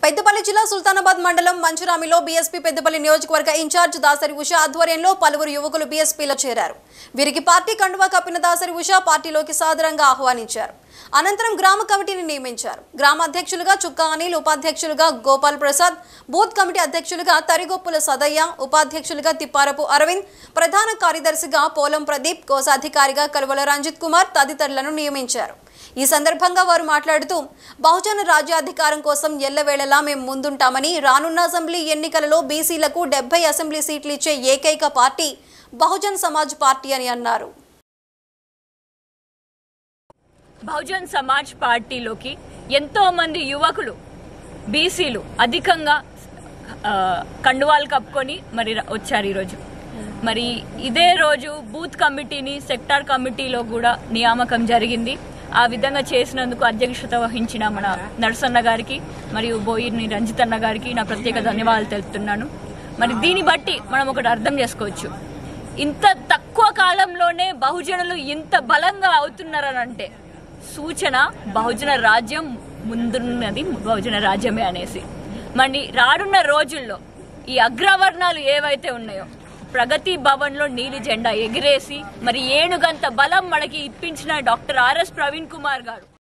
పెద్దపల్లి జిల్లా సుల్తానాబాద్ మండలం మంచురామిలో బీఎస్పీ పెద్దపల్లి నియోజకవర్గ ఇన్ఛార్జ్ దాసరి ఉష ఆధ్వర్యంలో పలువురు యువకులు బీఎస్పీలో చేరారు వీరికి పార్టీ కండువా కప్పిన దాసరి ఉష పార్టీలోకి సాదరంగా ఆహ్వానించారు అనంతరం గ్రామ కమిటీని నియమించారు గ్రామ అధ్యక్షులుగా చుక్కా అనిల్ ఉపాధ్యక్షులుగా గోపాల్ ప్రసాద్ బూత్ కమిటీ అధ్యక్షులుగా తరిగొప్పుల సదయ్య ఉపాధ్యక్షులుగా తిప్పారపు అరవింద్ ప్రధాన కార్యదర్శిగా పోలం ప్రదీప్ కోశాధికారిగా కలువల రంజిత్ కుమార్ తదితరులను నియమించారు ఈ సందర్భంగా వారు మాట్లాడుతూ బహుజన రాజ్యాధికారం కోసం ఎల్లవేళలా మేము ముందుంటామని రానున్న అసెంబ్లీ ఎన్నికలలో బీసీలకు డెబ్బై అసెంబ్లీ సీట్లు ఇచ్చే ఏకైక పార్టీ బహుజన్ సమాజ్ పార్టీ అని అన్నారు బహుజన్ సమాజ్ పార్టీలోకి ఎంతో మంది యువకులు బీసీలు అధికంగా ఆ, కండువాలు కప్పుకొని మరి ర- వచ్చారు ఈరోజు మరి ఇదే రోజు బూత్ కమిటీని సెక్టార్ కమిటీలో కూడా నియామకం జరిగింది ఆ విధంగా చేసినందుకు అధ్యక్షత వహించిన మన నరసన్న గారికి మరియు బోయిని రంజితన్న గారికి నా ప్రత్యేక ధన్యవాదాలు తెలుపుతున్నాను మరి దీన్ని బట్టి మనం ఒకటి అర్థం చేసుకోవచ్చు ఇంత తక్కువ కాలంలోనే బహుజనులు ఇంత బలంగా అవుతున్నారనంటే సూచన బహుజన రాజ్యం ముందున్నది బహుజన రాజ్యమే అనేసి మరి రానున్న రోజుల్లో ఈ అగ్రవర్ణాలు ఏవైతే ఉన్నాయో ప్రగతి భవన్ లో నీలి జెండా ఎగిరేసి మరి ఏనుగంత బలం మనకి ఇప్పించిన డాక్టర్ ఆర్ఎస్ ప్రవీణ్ కుమార్ గారు